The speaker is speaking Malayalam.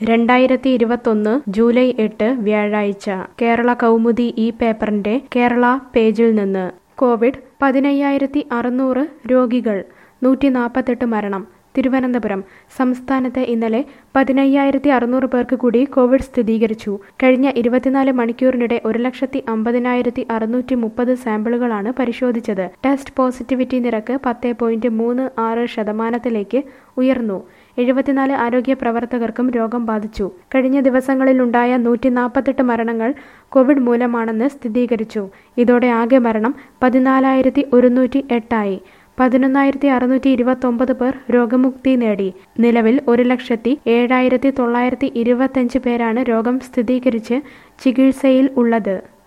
രണ്ടായിരത്തി ഇരുപത്തൊന്ന് ജൂലൈ എട്ട് വ്യാഴാഴ്ച കേരള കൗമുദി ഈ പേപ്പറിന്റെ കേരള പേജിൽ നിന്ന് കോവിഡ് പതിനയ്യായിരത്തി അറുന്നൂറ് രോഗികൾ നൂറ്റി നാൽപ്പത്തെട്ട് മരണം തിരുവനന്തപുരം സംസ്ഥാനത്ത് ഇന്നലെ പതിനയ്യായിരത്തി അറുന്നൂറ് പേർക്ക് കൂടി കോവിഡ് സ്ഥിരീകരിച്ചു കഴിഞ്ഞ ഇരുപത്തിനാല് മണിക്കൂറിനിടെ ഒരു ലക്ഷത്തി അമ്പതിനായിരത്തി അറുന്നൂറ്റി മുപ്പത് സാമ്പിളുകളാണ് പരിശോധിച്ചത് ടെസ്റ്റ് പോസിറ്റിവിറ്റി നിരക്ക് പത്ത് പോയിന്റ് മൂന്ന് ആറ് ശതമാനത്തിലേക്ക് ഉയർന്നു എഴുപത്തിനാല് ആരോഗ്യ പ്രവർത്തകർക്കും രോഗം ബാധിച്ചു കഴിഞ്ഞ ദിവസങ്ങളിലുണ്ടായ നൂറ്റി നാൽപ്പത്തെട്ട് മരണങ്ങൾ കോവിഡ് മൂലമാണെന്ന് സ്ഥിരീകരിച്ചു ഇതോടെ ആകെ മരണം പതിനാലായിരത്തി ഒരുന്നൂറ്റി എട്ടായി പതിനൊന്നായിരത്തി അറുന്നൂറ്റി ഇരുപത്തൊമ്പത് പേർ രോഗമുക്തി നേടി നിലവിൽ ഒരു ലക്ഷത്തി ഏഴായിരത്തി തൊള്ളായിരത്തി ഇരുപത്തഞ്ച് പേരാണ് രോഗം സ്ഥിരീകരിച്ച് ചികിത്സയിൽ ഉള്ളത്